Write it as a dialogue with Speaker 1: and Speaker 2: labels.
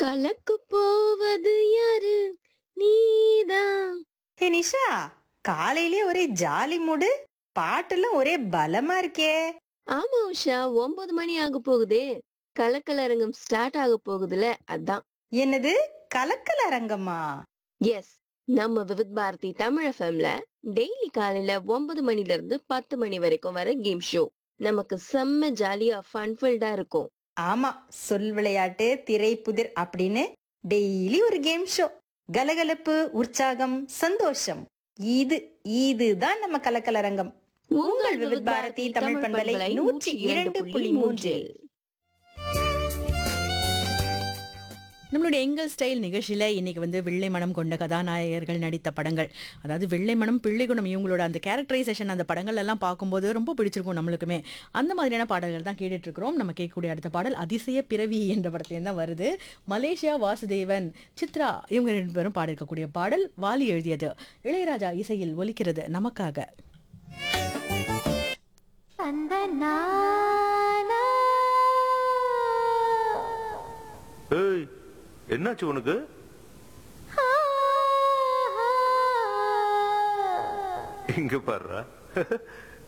Speaker 1: கலக்கு போவது யாரு நீதான்
Speaker 2: ஹே நிஷா காலையிலே ஒரே ஜாலி மூடு பாட்டெல்லாம் ஒரே பலமா இருக்கே
Speaker 1: ஆமா உஷா ஒன்பது மணி ஆக போகுதே கலக்கலரங்கம் ஸ்டார்ட் ஆக போகுதுல அதான்
Speaker 2: என்னது கலக்கல அரங்கமா
Speaker 1: எஸ் நம்ம விவித் பாரதி தமிழ் எஃப்எம்ல டெய்லி காலையில ஒன்பது மணில இருந்து பத்து மணி வரைக்கும் வர கேம் ஷோ நமக்கு செம்ம ஜாலியா ஃபன்ஃபில்டா இருக்கும்
Speaker 2: ஆமா சொல் விளையாட்டு திரைப்புதிர் அப்படின்னு டெய்லி ஒரு கேம் ஷோ கலகலப்பு உற்சாகம் சந்தோஷம் இது இதுதான் நம்ம கலக்கலரங்கம் உங்கள் விவித் பாரதி தமிழ் பண்பலை நூற்றி இரண்டு புள்ளி மூன்றில்
Speaker 3: நம்மளுடைய எங்கள் ஸ்டைல் நிகழ்ச்சியில் இன்னைக்கு வந்து வெள்ளை மனம் கொண்ட கதாநாயகர்கள் நடித்த படங்கள் அதாவது வெள்ளை மனம் பிள்ளை குணம் இவங்களோட அந்த கேரக்டரைசேஷன் அந்த படங்கள் எல்லாம் பார்க்கும்போது ரொம்ப பிடிச்சிருக்கும் நம்மளுக்குமே அந்த மாதிரியான பாடல்கள் தான் கேட்டுட்டு இருக்கிறோம் நம்ம கேட்கக்கூடிய அடுத்த பாடல் அதிசய பிறவி என்ற படத்துலேருந்து தான் வருது மலேசியா வாசுதேவன் சித்ரா இவங்க ரெண்டு பேரும் பாடிருக்கக்கூடிய பாடல் வாலி எழுதியது இளையராஜா இசையில் ஒலிக்கிறது நமக்காக
Speaker 4: அந்த நானா
Speaker 5: ஏய் என்னாச்சு உனக்கு இங்க பாருடா